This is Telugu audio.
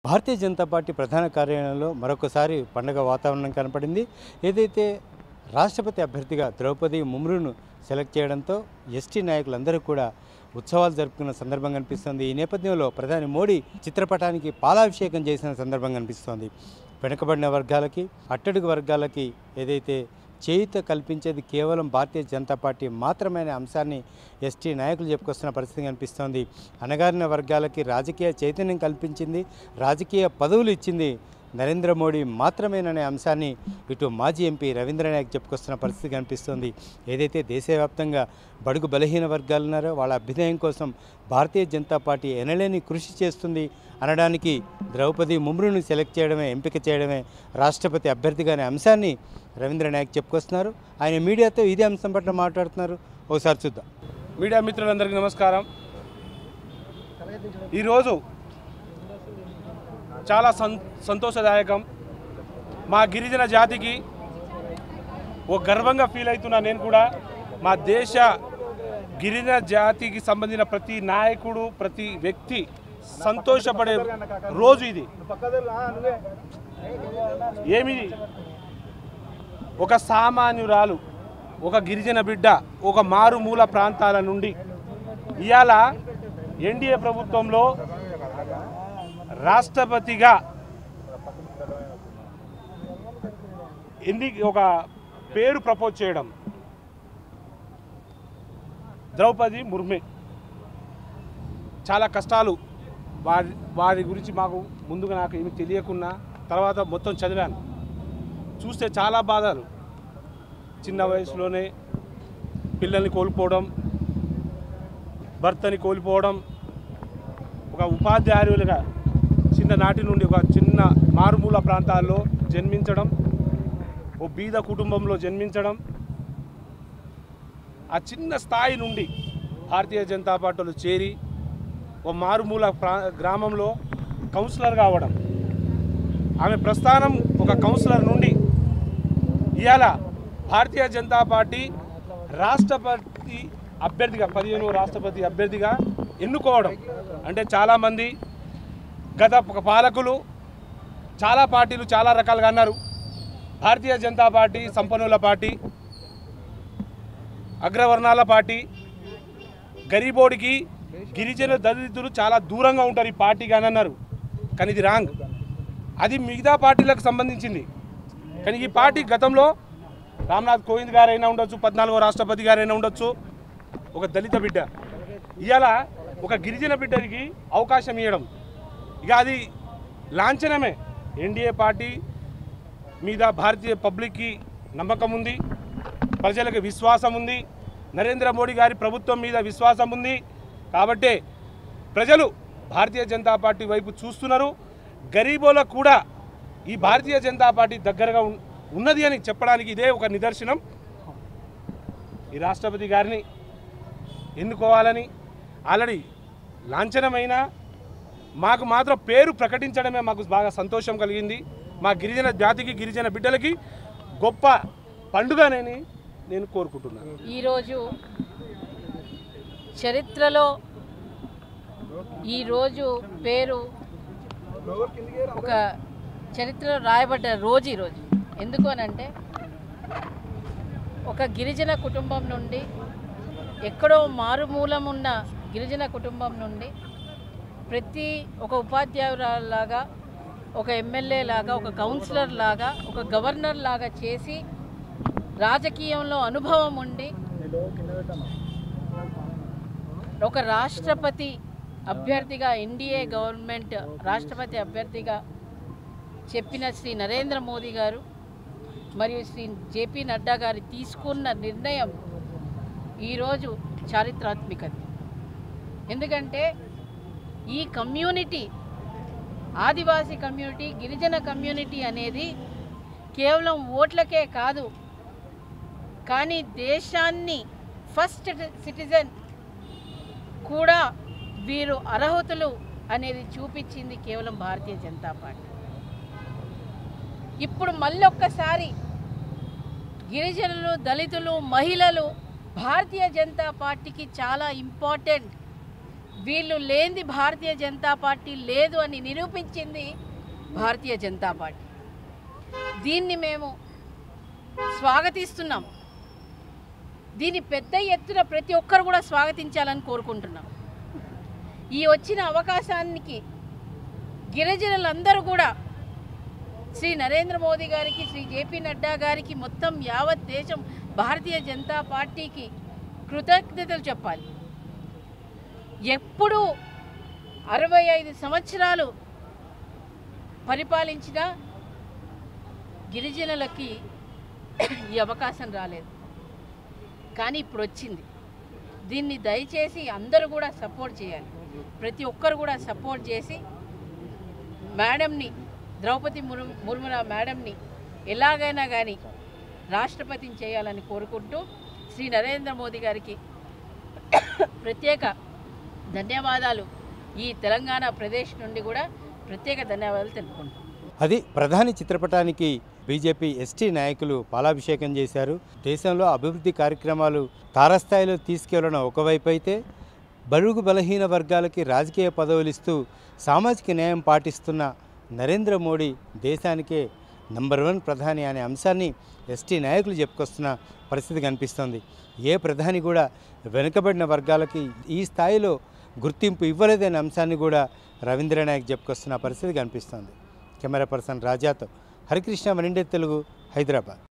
భారతీయ జనతా పార్టీ ప్రధాన కార్యాలయంలో మరొకసారి పండగ వాతావరణం కనపడింది ఏదైతే రాష్ట్రపతి అభ్యర్థిగా ద్రౌపది ముమ్రును సెలెక్ట్ చేయడంతో ఎస్టీ నాయకులందరూ కూడా ఉత్సవాలు జరుపుకున్న సందర్భం కనిపిస్తుంది ఈ నేపథ్యంలో ప్రధాని మోడీ చిత్రపటానికి పాలాభిషేకం చేసిన సందర్భం కనిపిస్తోంది వెనుకబడిన వర్గాలకి అట్టడుగు వర్గాలకి ఏదైతే చేయుత కల్పించేది కేవలం భారతీయ జనతా పార్టీ మాత్రమే అనే అంశాన్ని ఎస్టీ నాయకులు చెప్పుకొస్తున్న పరిస్థితి కనిపిస్తోంది అణగారిన వర్గాలకి రాజకీయ చైతన్యం కల్పించింది రాజకీయ పదవులు ఇచ్చింది నరేంద్ర మోడీ మాత్రమేననే అంశాన్ని ఇటు మాజీ ఎంపీ రవీంద్ర నాయక్ చెప్పుకొస్తున్న పరిస్థితి కనిపిస్తోంది ఏదైతే దేశవ్యాప్తంగా బడుగు బలహీన వర్గాలు ఉన్నారో వాళ్ళ అభ్యుదయం కోసం భారతీయ జనతా పార్టీ ఎనలేని కృషి చేస్తుంది అనడానికి ద్రౌపది ముమ్రును సెలెక్ట్ చేయడమే ఎంపిక చేయడమే రాష్ట్రపతి అభ్యర్థిగా అనే అంశాన్ని రవీంద్ర నాయక్ చెప్పుకొస్తున్నారు ఆయన మీడియాతో ఇదే అంశం పట్ల మాట్లాడుతున్నారు ఒకసారి చూద్దాం మీడియా మిత్రులందరికీ నమస్కారం ఈరోజు చాలా సం సంతోషదాయకం మా గిరిజన జాతికి ఓ గర్వంగా ఫీల్ అవుతున్నా నేను కూడా మా దేశ గిరిజన జాతికి సంబంధించిన ప్రతి నాయకుడు ప్రతి వ్యక్తి సంతోషపడే రోజు ఇది ఏమి ఒక సామాన్యురాలు ఒక గిరిజన బిడ్డ ఒక మారుమూల ప్రాంతాల నుండి ఇవాళ ఎన్డీఏ ప్రభుత్వంలో రాష్ట్రపతిగా ఎన్ని ఒక పేరు ప్రపోజ్ చేయడం ద్రౌపది ముర్మే చాలా కష్టాలు వారి వారి గురించి మాకు ముందుగా నాకు ఏమి తెలియకున్నా తర్వాత మొత్తం చదివాను చూస్తే చాలా బాధలు చిన్న వయసులోనే పిల్లల్ని కోల్పోవడం భర్తని కోల్పోవడం ఒక ఉపాధ్యాయులుగా చిన్ననాటి నుండి ఒక చిన్న మారుమూల ప్రాంతాల్లో జన్మించడం ఓ బీద కుటుంబంలో జన్మించడం ఆ చిన్న స్థాయి నుండి భారతీయ జనతా పార్టీలో చేరి ఓ మారుమూల ప్రా గ్రామంలో కౌన్సిలర్ కావడం ఆమె ప్రస్థానం ఒక కౌన్సిలర్ నుండి ఇవాళ భారతీయ జనతా పార్టీ రాష్ట్రపతి అభ్యర్థిగా పదిహేను రాష్ట్రపతి అభ్యర్థిగా ఎన్నుకోవడం అంటే చాలామంది గత ఒక పాలకులు చాలా పార్టీలు చాలా రకాలుగా అన్నారు భారతీయ జనతా పార్టీ సంపన్నుల పార్టీ అగ్రవర్ణాల పార్టీ గరీబోడికి గిరిజన దళితులు చాలా దూరంగా ఉంటారు ఈ పార్టీకి అని అన్నారు కానీ ఇది రాంగ్ అది మిగతా పార్టీలకు సంబంధించింది కానీ ఈ పార్టీ గతంలో రామ్నాథ్ కోవింద్ గారైనా ఉండొచ్చు పద్నాలుగో రాష్ట్రపతి గారైనా ఉండొచ్చు ఒక దళిత బిడ్డ ఇవాళ ఒక గిరిజన బిడ్డకి అవకాశం ఇవ్వడం ఇక అది లాంఛనమే ఎన్డీఏ పార్టీ మీద భారతీయ పబ్లిక్కి నమ్మకం ఉంది ప్రజలకు విశ్వాసం ఉంది నరేంద్ర మోడీ గారి ప్రభుత్వం మీద విశ్వాసం ఉంది కాబట్టే ప్రజలు భారతీయ జనతా పార్టీ వైపు చూస్తున్నారు గరీబోలకు కూడా ఈ భారతీయ జనతా పార్టీ దగ్గరగా ఉన్- ఉన్నది అని చెప్పడానికి ఇదే ఒక నిదర్శనం ఈ రాష్ట్రపతి గారిని ఎన్నుకోవాలని ఆల్రెడీ లాంఛనమైన మాకు మాత్రం పేరు ప్రకటించడమే మాకు బాగా సంతోషం కలిగింది మా గిరిజన జాతికి గిరిజన బిడ్డలకి గొప్ప పండుగనని నేను కోరుకుంటున్నాను ఈరోజు చరిత్రలో ఈరోజు పేరు ఒక చరిత్రలో రాయబడ్డ రోజు ఈరోజు ఎందుకు అని అంటే ఒక గిరిజన కుటుంబం నుండి ఎక్కడో మారుమూలం ఉన్న గిరిజన కుటుంబం నుండి ప్రతి ఒక ఉపాధ్యాయురాలాగా ఒక ఎమ్మెల్యే లాగా ఒక కౌన్సిలర్ లాగా ఒక గవర్నర్ లాగా చేసి రాజకీయంలో అనుభవం ఉండి ఒక రాష్ట్రపతి అభ్యర్థిగా ఎన్డీఏ గవర్నమెంట్ రాష్ట్రపతి అభ్యర్థిగా చెప్పిన శ్రీ నరేంద్ర మోదీ గారు మరియు శ్రీ జేపీ నడ్డా గారు తీసుకున్న నిర్ణయం ఈరోజు చారిత్రాత్మకది ఎందుకంటే ఈ కమ్యూనిటీ ఆదివాసీ కమ్యూనిటీ గిరిజన కమ్యూనిటీ అనేది కేవలం ఓట్లకే కాదు కానీ దేశాన్ని ఫస్ట్ సిటిజన్ కూడా వీరు అర్హతలు అనేది చూపించింది కేవలం భారతీయ జనతా పార్టీ ఇప్పుడు మళ్ళొక్కసారి గిరిజనులు దళితులు మహిళలు భారతీయ జనతా పార్టీకి చాలా ఇంపార్టెంట్ వీళ్ళు లేనిది భారతీయ జనతా పార్టీ లేదు అని నిరూపించింది భారతీయ జనతా పార్టీ దీన్ని మేము స్వాగతిస్తున్నాం దీన్ని పెద్ద ఎత్తున ప్రతి ఒక్కరు కూడా స్వాగతించాలని కోరుకుంటున్నాం ఈ వచ్చిన అవకాశానికి గిరిజనులందరూ కూడా శ్రీ నరేంద్ర మోదీ గారికి శ్రీ జేపీ నడ్డా గారికి మొత్తం యావత్ దేశం భారతీయ జనతా పార్టీకి కృతజ్ఞతలు చెప్పాలి ఎప్పుడు అరవై ఐదు సంవత్సరాలు పరిపాలించిన గిరిజనులకి ఈ అవకాశం రాలేదు కానీ ఇప్పుడు వచ్చింది దీన్ని దయచేసి అందరూ కూడా సపోర్ట్ చేయాలి ప్రతి ఒక్కరు కూడా సపోర్ట్ చేసి మేడంని ద్రౌపది ముర్ము ముర్ముల మేడంని ఎలాగైనా కానీ రాష్ట్రపతిని చేయాలని కోరుకుంటూ శ్రీ నరేంద్ర మోదీ గారికి ప్రత్యేక ధన్యవాదాలు ఈ తెలంగాణ ప్రదేశ్ నుండి కూడా ప్రత్యేక ధన్యవాదాలు తెలుపుకుంటున్నాం అది ప్రధాని చిత్రపటానికి బీజేపీ ఎస్టీ నాయకులు పాలాభిషేకం చేశారు దేశంలో అభివృద్ధి కార్యక్రమాలు తారస్థాయిలో తీసుకెళ్లడం ఒకవైపు అయితే బడుగు బలహీన వర్గాలకి రాజకీయ పదవులు ఇస్తూ సామాజిక న్యాయం పాటిస్తున్న నరేంద్ర మోడీ దేశానికే నంబర్ వన్ ప్రధాని అనే అంశాన్ని ఎస్టీ నాయకులు చెప్పుకొస్తున్న పరిస్థితి కనిపిస్తోంది ఏ ప్రధాని కూడా వెనుకబడిన వర్గాలకి ఈ స్థాయిలో గుర్తింపు ఇవ్వలేదనే అంశాన్ని కూడా రవీంద్ర నాయక్ చెప్పుకొస్తున్న పరిస్థితి కనిపిస్తోంది కెమెరా పర్సన్ రాజాతో హరికృష్ణ మనిండే తెలుగు హైదరాబాద్